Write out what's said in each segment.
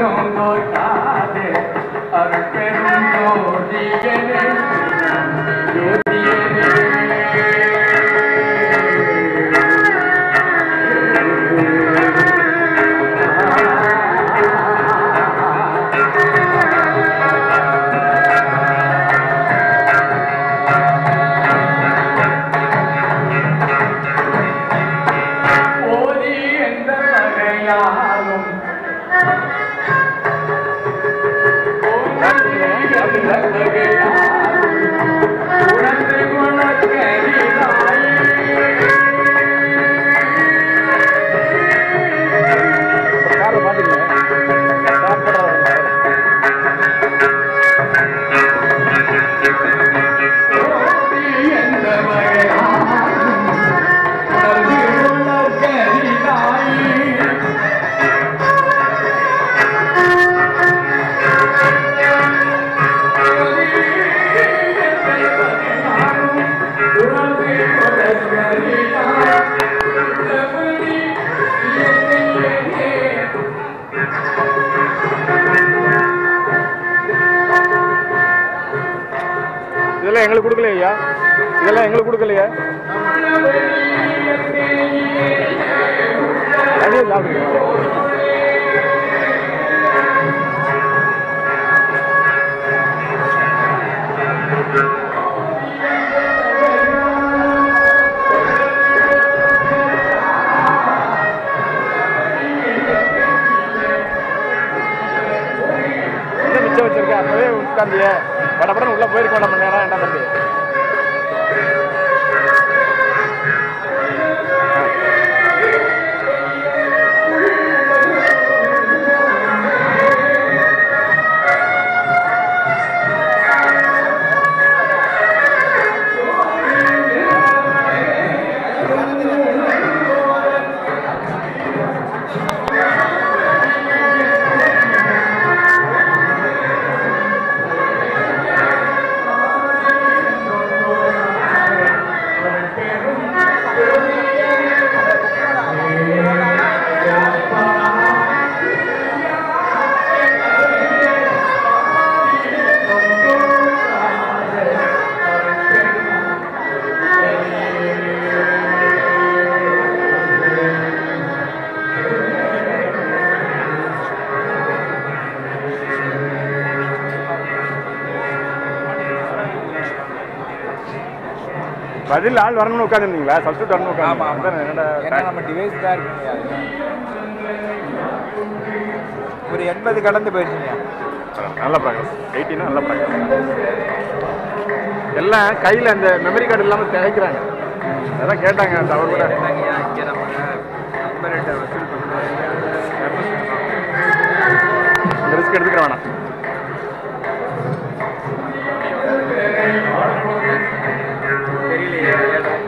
தோன்றாதே அருள் பெரும் ஜோதியனே ஓதி எந்த வகையாலும் ஓதி எந்த வகையாலும் உணர்ந்து குணக்கரிதாய் காரை மாட்டிக்கங்க ஸ்டார்ட் பண்ணுறாங்க ஓதி எந்த வகையாலும் உணர்ந்து குணக்கரிதாய் இதெல்லாம் எங்களுக்கு கொடுக்கலையா ஐயா இதெல்லாம் எங்களுக்கு கொடுக்கலையா தனியாக சாப்பிடுங்க என்ன மிச்சம் வச்சிருக்க அப்பவே உட்காந்திய படப்படம் உள்ள போயிருக்க வேண்டாம் மணி நேரம் என்ன தம்பி பதில் ஆள் வரணும்னு உட்காந்துருந்தீங்களா சப்ஸ்டியூட் வரணும் ஆமா, ஆமா. உட்காந்து என்னோட ஏன்னா நம்ம டிவைஸ் தான் இருக்குங்க ஒரு எண்பது கடந்து போயிடுச்சுங்க நல்ல ப்ராக்ரஸ் எயிட்டினா நல்ல ப்ராக்ரஸ் எல்லாம் கையில் அந்த மெமரி கார்டு இல்லாமல் திகைக்கிறாங்க அதான் கேட்டாங்க அந்த அவர் கூட என்னங்கய்யா இங்கே நம்ம நம்பர்கிட்ட வசூல் பண்ணுறாங்க இந்த ரிஸ்க் எடுத்துக்கிற வேணாம் தெரியலையே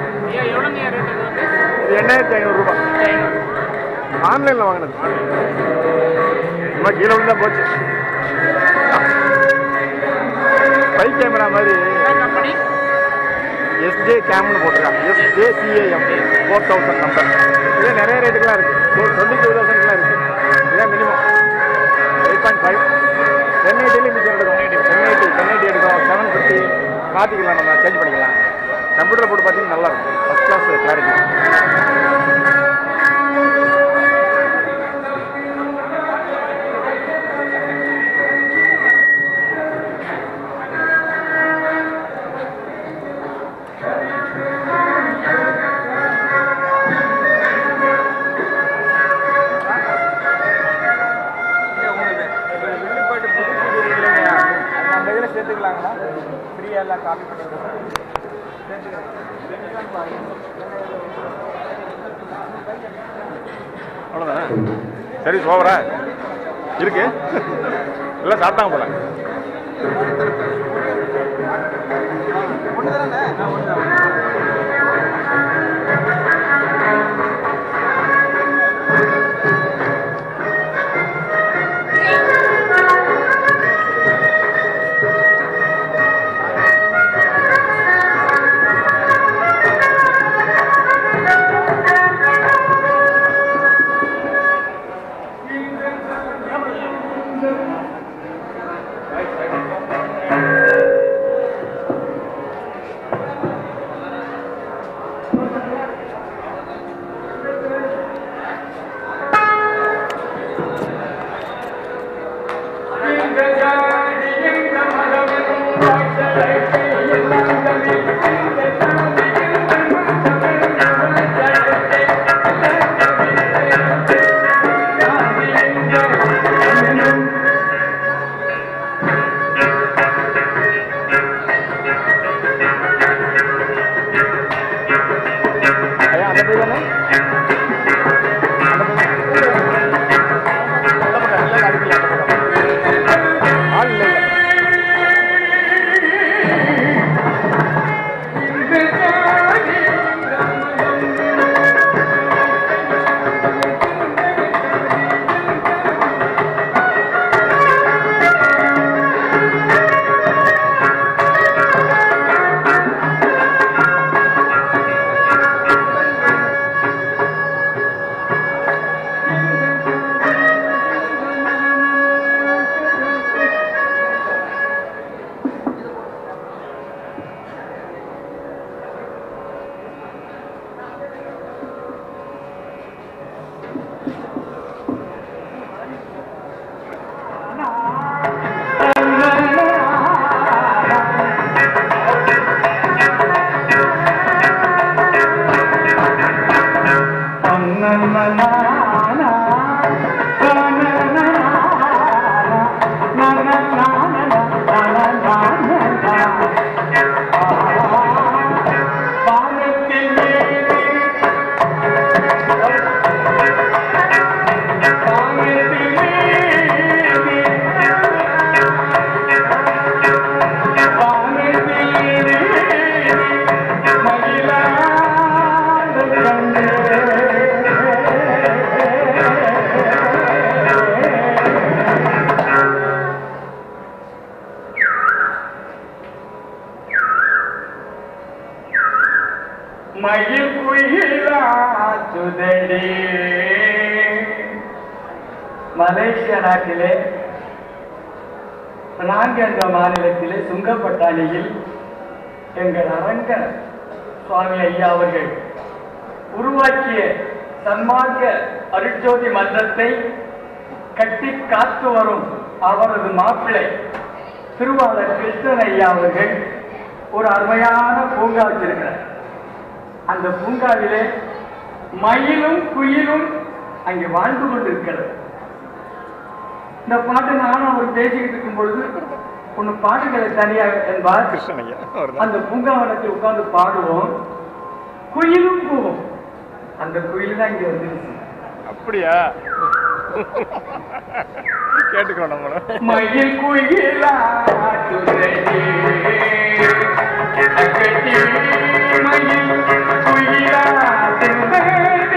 இது எண்ணாயிரத்தி ஐநூறுரூபா ஆன்லைனில் வாங்கினது சும்மா கீழே விழுந்தா போச்சு ஸ்பை கேமரா மாதிரி எஸ்ஜே கேம்னு போட்டிருக்காங்க SJ CAM four thousand number இதே நிறைய ரேட்டுக்கெலாம் இருக்குது டுவெண்ட்டி டூ தௌசண்ட்லாம் இருக்குது இதான் minimum eight point five ten எயிட்டிலையும் மிச்சம் எடுக்கும் டென் எயிட்டி டென் எயிட்டி எடுக்கும் செவன் ஃபிஃப்டி மாற்றிக்கலாம் நம்ம சேஞ்ச் பண்ணிக்கலாம் கம்ப்யூட்டரில் போட்டு பார்த்தீங்கன்னா நல்லா இருக்கும் ஃபஸ்ட் கிளாஸ் கிளாரிட்டி உங்களுக்கு வில்லுப்பாட்டு புது CD இல்லைங்கய்யா அது நம்ம இதில் சேர்த்துக்கலாங்களா ஃப்ரீயாக எல்லாம் காப்பி பண்ணி விடுறேன் அவ்வளோதானே சரி ஓவரா இருக்கு எல்லாம் சாப்பிட்டாங்க போல ஒன்று தானே நான் ஒன்று தான் மயில் குயிலாச்சுதடி மலேசிய நாட்டிலே பினாங் என்ற மாநிலத்திலே சுங்கப்பட்டாணியில் எங்கள் அரங்க சுவாமி ஐயா அவர்கள் உருவாக்கிய சன்மார்க்க அருட்ஜோதி மன்றத்தை கட்டி காத்து வரும் அவரது மாப்பிள்ளை திருவாளர் கிருஷ்ணன் ஐயா அவர்கள் ஒரு அருமையான பூங்கா வச்சிருக்கிறார் அந்த பூங்காவிலே மயிலும் குயிலும் அங்கே வாழ்ந்து கொண்டிருக்கிறது இந்த பாட்டு நானும் அவர் பேசிக்கிட்டு இருக்கும் பொழுது ஒன்று பாட்டுகளை தனியாக என்பார் கிருஷ்ணன் ஐயா அவர்தான் அந்த பூங்காவனத்தில் உட்கார்ந்து பாடுவோம் குயிலும் கூவும் அந்த குயில் தான் இங்க வந்துருச்சு அப்படியா கேட்டுக்கோ நம்மளும் மயில் குயிலா துதடி அகட்டி மயில் குயிலா துதடி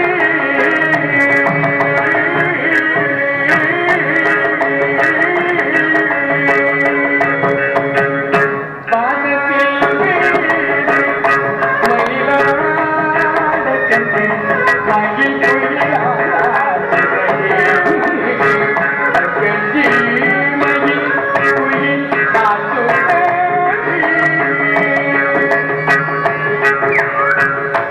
வானத்தில் மயிலாட கண்டு மயில் குயிலா அகட்டி மயில் குயிலா துதடி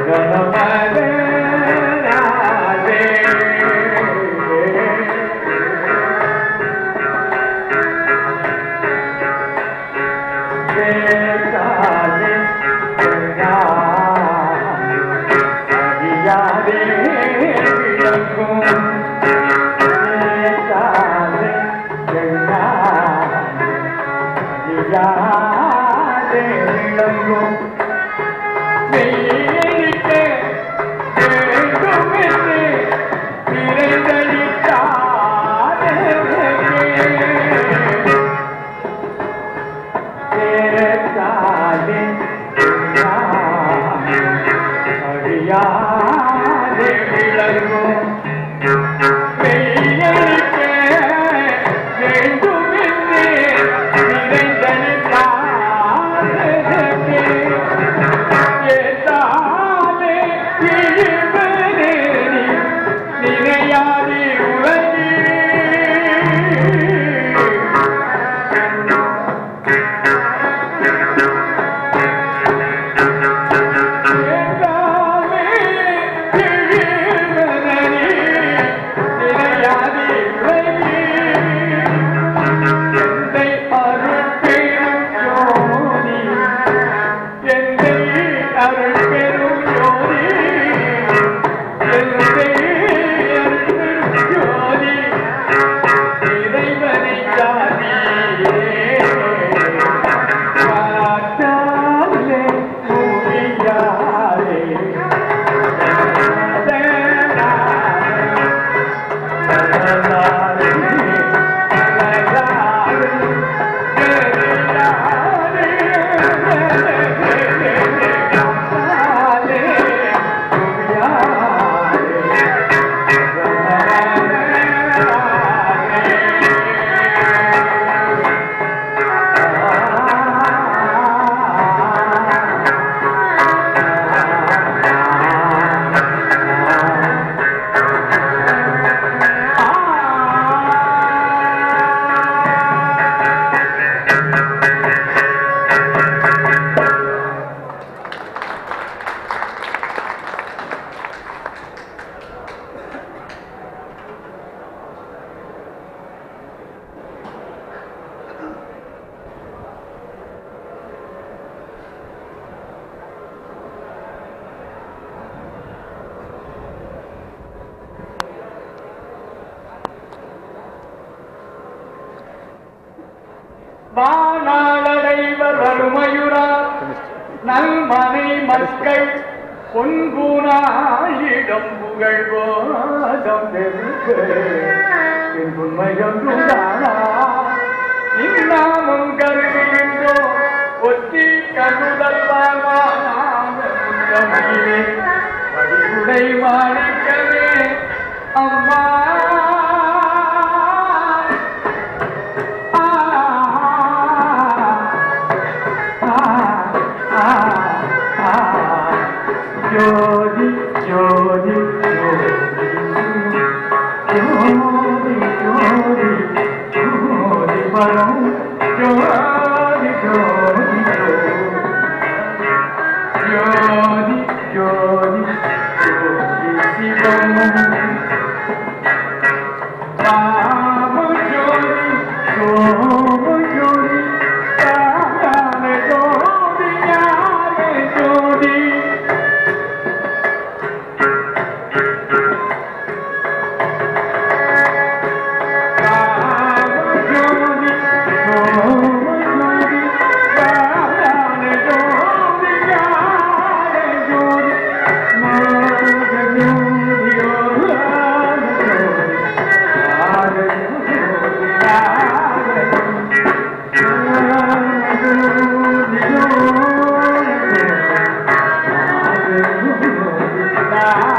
நினையாதே உலகி இறைவனை ஜாதியே காத்தாலே மூடியாரே வானாளடைவர் வறுமையுறார் நல்மனை மக்கள் பொன்பூனாயிடம் புகழ்வோதம் உண்மையொன்றுதானா இன்னாமும் கருதுகின்றோ ஒத்தி கருதல் வாழ்வானே வடிவுடை மாணிக்கமே அம்மா ஜோதி ஜோதி ஜோதி ஜோதி ஜோதி ஜோதி பரம் ஜோதி ஜோதி ஜோதி ஜோதி ஜோதி சிவம் ராம ஜோதி சோம ஜோதி ராம ஜோதி ஞான ஜோதி Ah